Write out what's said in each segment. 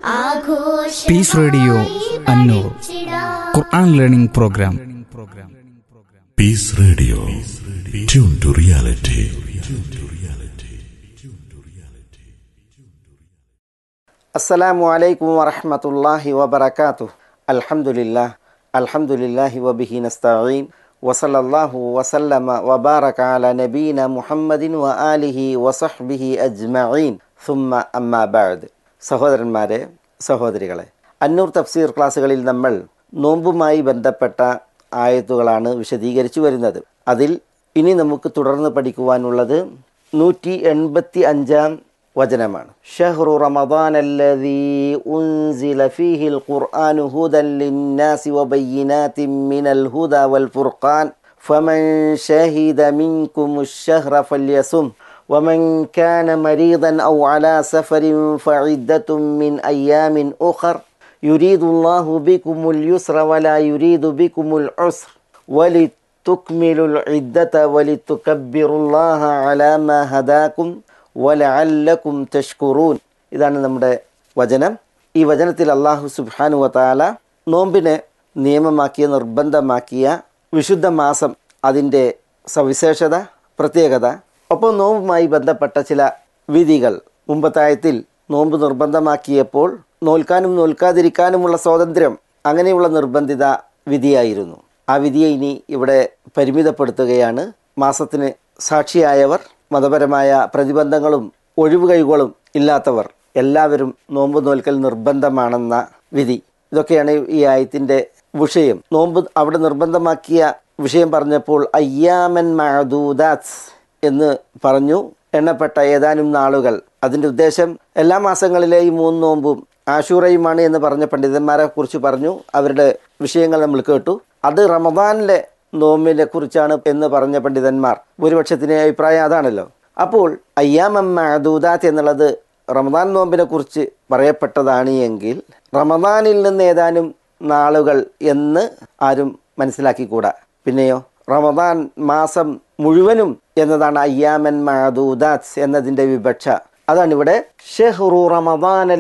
Piece radio Annoor Quran learning program Peace Radio. Tune to reality. അസ്സലാമു അലൈക്കും വറഹ്മത്തുള്ളാഹി വബറകാതുഹു അൽഹംദുലില്ലാഹ് അൽഹംദുലില്ലാഹി വബിഹി നസ്തഈൻ വസല്ലല്ലാഹു വസല്ലമ വബാറക അല നബീന മുഹമ്മദിൻ വ ആലിഹി വസഹ്ബിഹി അജ്മഈൻ സുമ്മ അമ്മാ ബഅദ് സഹോദരന്മാരെ സഹോദരികളെ അന്നൂർ തഫ്സീർ ക്ലാസ്സുകളിൽ നമ്മൾ നോമ്പുമായി ബന്ധപ്പെട്ട ആയത്തുകളാണ് വിശദീകരിച്ചു വരുന്നത് അതിൽ ഇനി നമുക്ക് തുടർന്ന് പഠിക്കുവാനുള്ളത് നൂറ്റി എൺപത്തി അഞ്ചാം വചനമാണ് ഷഹ്റു റമദാൻ الذي أنزل فيه القرآن هدى للناس وبينات من الهدى والفرقان فمن شهد منكم الشهر فليصم ومن كان مريضا أو على سفر فعدة من أيام أخر يريد الله بكم اليسر ولا يريد بكم العسر ولتكملوا العدة ولتكبروا الله على ما هداكم വലഅല്ലക്കും തഷ്കുറൂൻ ഇതാണ് നമ്മുടെ വചനം ഈ വചനത്തിൽ അള്ളാഹു സുബ്ഹാനു വതാല നോമ്പിനെ നിയമമാക്കിയ നിർബന്ധമാക്കിയ വിശുദ്ധ മാസം അതിൻ്റെ സവിശേഷത പ്രത്യേകത ഒപ്പം നോമ്പുമായി ബന്ധപ്പെട്ട ചില വിധികൾ മുമ്പത്തായത്തിൽ നോമ്പ് നിർബന്ധമാക്കിയപ്പോൾ നോൽക്കാനും നോൽക്കാതിരിക്കാനുമുള്ള സ്വാതന്ത്ര്യം അങ്ങനെയുള്ള നിർബന്ധിത വിധിയായിരുന്നു ആ വിധിയെ ഇനി ഇവിടെ പരിമിതപ്പെടുത്തുകയാണ് മാസത്തിന് സാക്ഷിയായവർ മതപരമായ പ്രതിബന്ധങ്ങളും ഒഴിവുകഴിവുകളും ഇല്ലാത്തവർ എല്ലാവരും നോമ്പ് നോൽക്കൽ നിർബന്ധമാണെന്ന വിധി ഇതൊക്കെയാണ് ഈ ആയത്തിൻ്റെ വിഷയം നോമ്പ് അവിടെ നിർബന്ധമാക്കിയ വിഷയം പറഞ്ഞപ്പോൾ അയ്യാമൻ മഅദൂദാത്ത് എന്ന് പറഞ്ഞു എണ്ണപ്പെട്ട ഏതാനും നാളുകൾ അതിൻ്റെ ഉദ്ദേശം എല്ലാ മാസങ്ങളിലെയും മൂന്ന് നോമ്പും ആശൂറയുമാണ് എന്ന് പറഞ്ഞ പണ്ഡിതന്മാരെ കുറിച്ച് പറഞ്ഞു അവരുടെ വിഷയങ്ങൾ നമ്മൾ കേട്ടു അത് റമദാനിലെ നോമ്പിനെ കുറിച്ചാണ് എന്ന് പറഞ്ഞ പണ്ഡിതന്മാർ ഭൂരിപക്ഷത്തിന് അഭിപ്രായം അതാണല്ലോ അപ്പോൾ അയ്യാമൂദാത്ത് എന്നുള്ളത് റമദാൻ നോമ്പിനെ കുറിച്ച് പറയപ്പെട്ടതാണ് എങ്കിൽ റമദാനിൽ നിന്ന് ഏതാനും നാളുകൾ എന്ന് ആരും മനസ്സിലാക്കിക്കൂടാ പിന്നെയോ റമദാൻ മാസം മുഴുവനും എന്നതാണ് അയ്യാമൻ മഅദൂദാത്ത് എന്നതിൻ്റെ വിവക്ഷ അതാണ് ഇവിടെ ഷെഹ്റു റമദാൻ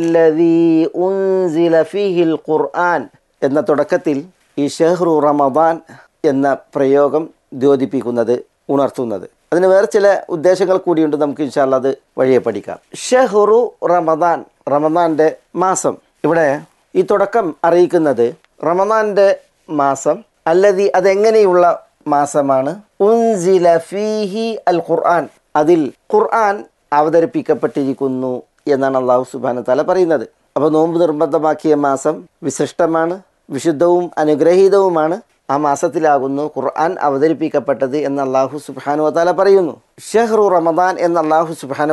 ഉൻസില ഫീഹിൽ ഖുർആൻ എന്ന തുടക്കത്തിൽ ഈ ഷെഹ്റു റമദാൻ എന്ന പ്രയോഗം ദ്യോതിപ്പിക്കുന്നത് ഉണർത്തുന്നത് അതിന് വേറെ ചില ഉദ്ദേശങ്ങൾ കൂടിയുണ്ട് നമുക്ക് ഇൻഷാല്ല അത് വഴിയെ പഠിക്കാം ഷെഹ്റു റമദാൻ റമദാന്റെ മാസം ഇവിടെ ഈ തുടക്കം അറിയിക്കുന്നത് റമദാന്റെ മാസം അല്ലതി അതെങ്ങനെയുള്ള മാസമാണ് ഉൻസില ഫീഹി അൽ ഖുർആൻ അതിൽ ഖുർആൻ അവതരിപ്പിക്കപ്പെട്ടിരിക്കുന്നു എന്നാണ് അള്ളാഹു സുബാന തല പറയുന്നത് അപ്പോൾ നോമ്പ് നിർബന്ധമാക്കിയ മാസം വിശിഷ്ടമാണ് വിശുദ്ധവും അനുഗ്രഹീതവുമാണ് ആ മാസത്തിലാകുന്നു ഖുർആൻ അവതരിപ്പിക്കപ്പെട്ടത് എന്ന് അള്ളാഹു സുബാനു താല പറയുന്നു ഷെഹ്റു റമദാൻ എന്ന് അള്ളാഹു സുബാനു